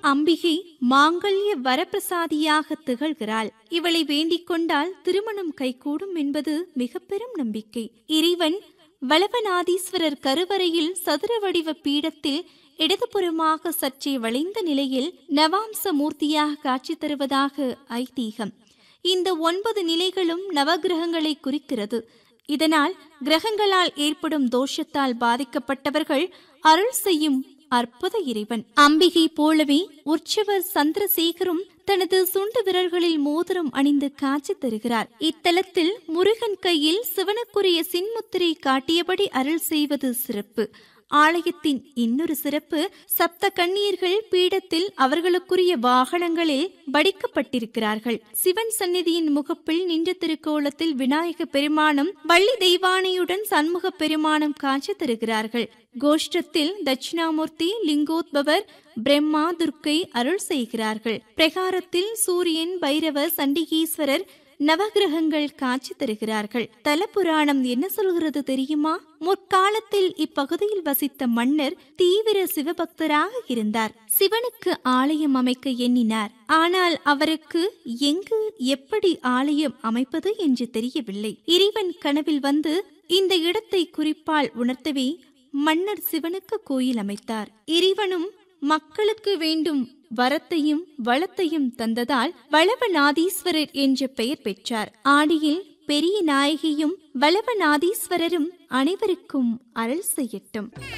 அம்பிகை மாங்கல்ய வரப்பிரசாதியாக திகழ்கிறாள் இவளை வேண்டிக் கொண்டால் திருமணம் கைகூடும் என்பது மிக பெரும் நம்பிக்கை இறைவன் வளவநாதீஸ்வரர் கருவறையில் சதுர வடிவ பீடத்தில் இடதுபுறமாக சற்றே வளைந்த நிலையில் நவாம்ச மூர்த்தியாக காட்சி தருவதாக ஐதீகம் இந்த ஒன்பது நிலைகளும் நவகிரகங்களை குறிக்கிறது இதனால் கிரகங்களால் ஏற்படும் தோஷத்தால் பாதிக்கப்பட்டவர்கள் அருள் செய்யும் அற்புத இறைவன் அம்பிகை போலவே உற்சவர் சந்திரசேகரும் தனது சுண்டு விரல்களில் மோதிரம் அணிந்து காட்சி தருகிறார் இத்தலத்தில் முருகன் கையில் சிவனுக்குரிய சின்முத்திரை காட்டியபடி அருள் செய்வது சிறப்பு ஆலயத்தின் இன்னொரு சிறப்பு சப்த கண்ணீர்கள் பீடத்தில் அவர்களுக்குரிய வாகனங்களில் வடிக்கப்பட்டிருக்கிறார்கள் சிவன் சந்நிதியின் முகப்பில் நின்ற திருக்கோலத்தில் விநாயக பெருமானும் வள்ளி தெய்வானையுடன் சண்முக பெருமானும் காட்சி தருகிறார்கள் கோஷ்டத்தில் தட்சிணாமூர்த்தி லிங்கோத்பவர் பிரம்மா துர்க்கை அருள் செய்கிறார்கள் பிரகாரத்தில் சூரியன் பைரவர் சண்டிகீஸ்வரர் நவகிரகங்கள் காட்சி தருகிறார்கள் தல புராணம் என்ன சொல்கிறது தெரியுமா முற்காலத்தில் இப்பகுதியில் வசித்த மன்னர் தீவிர சிவபக்தராக இருந்தார் சிவனுக்கு ஆலயம் அமைக்க எண்ணினார் ஆனால் அவருக்கு எங்கு எப்படி ஆலயம் அமைப்பது என்று தெரியவில்லை இறைவன் கனவில் வந்து இந்த இடத்தை குறிப்பால் உணர்த்தவே மன்னர் சிவனுக்கு கோயில் அமைத்தார் இறைவனும் மக்களுக்கு வேண்டும் வரத்தையும் வளத்தையும் தந்ததால் வளவநாதீஸ்வரர் என்ற பெயர் பெற்றார் ஆடியில் பெரிய நாயகியும் வளவநாதீஸ்வரரும் அனைவருக்கும் அருள் செய்யட்டும்